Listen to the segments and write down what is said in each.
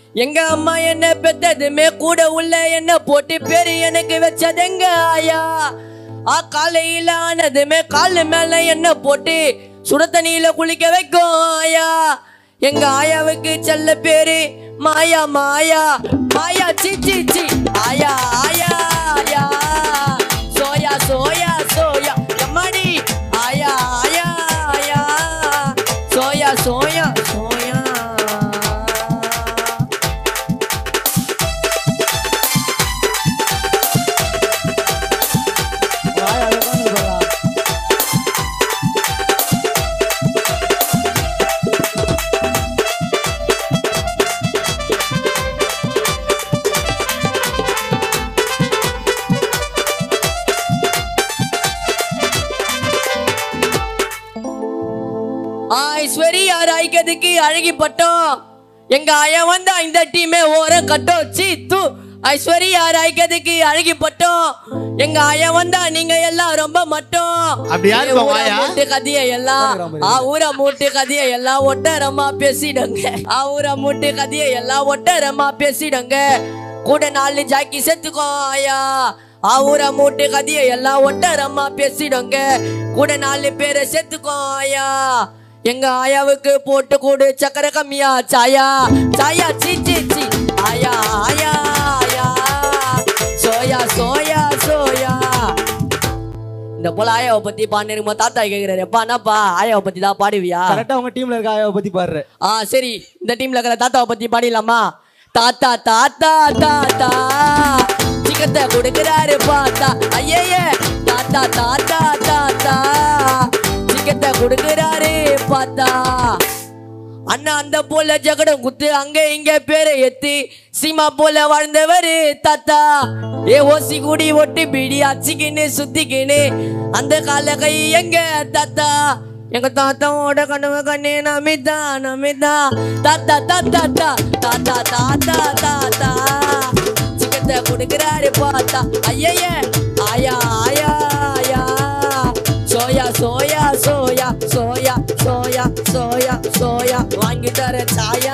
எங்க அம்மா என்ன பெத்ததுமே கூட உள்ள என்ன போட்டு பேரு எனக்கு வச்சதெங்க ஆயா ஆ காலையில ஆனதுமே காலு மேல என்ன போட்டு சுட தண்ணியில குளிக்க வைக்கும் ஆயா எங்க ஆயாவுக்கு செல்ல பேரு மாயா மாயா மாயா சி சி சி ஆயா ஆயா ஆயா சோயா சோயா சோயா எம்மாடி ஆயா ஆயா ஆயா சோயா சோயா சோயா வாய் அதை உட்காந்து போடலாம் ஆ, ஐஸ்வர்யா ராய்க்கதுக்கு அழகி பட்டோம் எங்க ஆயா வந்தா இந்த டீமே ஓரம் கட்டும் சீ தூ ஐஸ்வர்யா ராய்க்கதுக்கு அழகி பட்டோம் எங்க ஆயா வந்தா நீங்க எல்லாம் ரொம்ப மட்டும் அப்படி யாரு இப்ப ஊரா ஆயா? மூட்டு கதைய எல்லாம் ஆ ஊரா மூட்டு கதைய எல்லாம் ஒட்டரமா பேசிடுங்க ஆ ஊரா மூட்டு கதைய எல்லாம் ஒட்டரமா பேசிடுங்க கூட நாலு ஜாக்கி செத்துக்கோ ஆயா ஆ ஊரா மூட்டு கதைய எல்லாம் ஒட்டரமா பேசிடுங்க கூட நாலு பேரை செத்துக்கோ ஆயா எங்க ஆயாவுக்கு போட்டு கூடு சக்கரை கம்மியா சாயா சாயா சீ சீ சீ ஆயா ஆயா ஆயா சோயா சோயா சோயா இந்த போல ஆயாவை பத்தி பாடினு தாத்தா கேக்குறாரு எப்பா என்னப்பா ஆயாவை பத்தி தான் பாடுவியா கரெக்டா உங்க டீம்ல இருக்க ஆயாவை பத்தி பாடுற ஆ சரி இந்த டீம்ல இருக்கிற தாத்தாவை பத்தி பாடிடலாமா தாத்தா தாத்தா தாத்தா சிக்கத்தை கொடுக்கிறாரு பார்த்தா ஐயே தாத்தா தாத்தா தாத்தா சிக்கத்தை கொடுக்கிறாரு பார்த்தா அண்ணா அந்த போல ஜகடம் குத்து அங்க இங்க பேரை எத்தி சீமா போல வாழ்ந்தவரு தாத்தா ஏ ஓசி கூடி ஒட்டி பீடி அச்சிக்கின்னு சுத்திக்கின்னு அந்த கால கை எங்க தாத்தா எங்க தாத்தாவோட கனவு கண்ணே நமிதா நமிதா தாத்தா தாத்தா தா தாத்தா தாத்தா தாத்தா சிக்கத்தை கொடுக்கிறாரு பார்த்தா ஐயையே ஆயா ஆயா ஆயா soya soya soya soya soya soya soya வாங்கி தர சாயா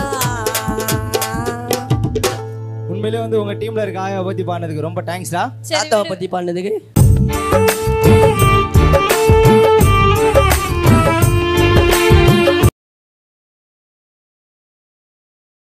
உண்மையிலே வந்து உங்க டீம்ல இருக்க ஆயாவை பத்தி பாடினதுக்கு ரொம்ப தேங்க்ஸ்டா தாத்தாவை பத்தி பண்ணதுக்கு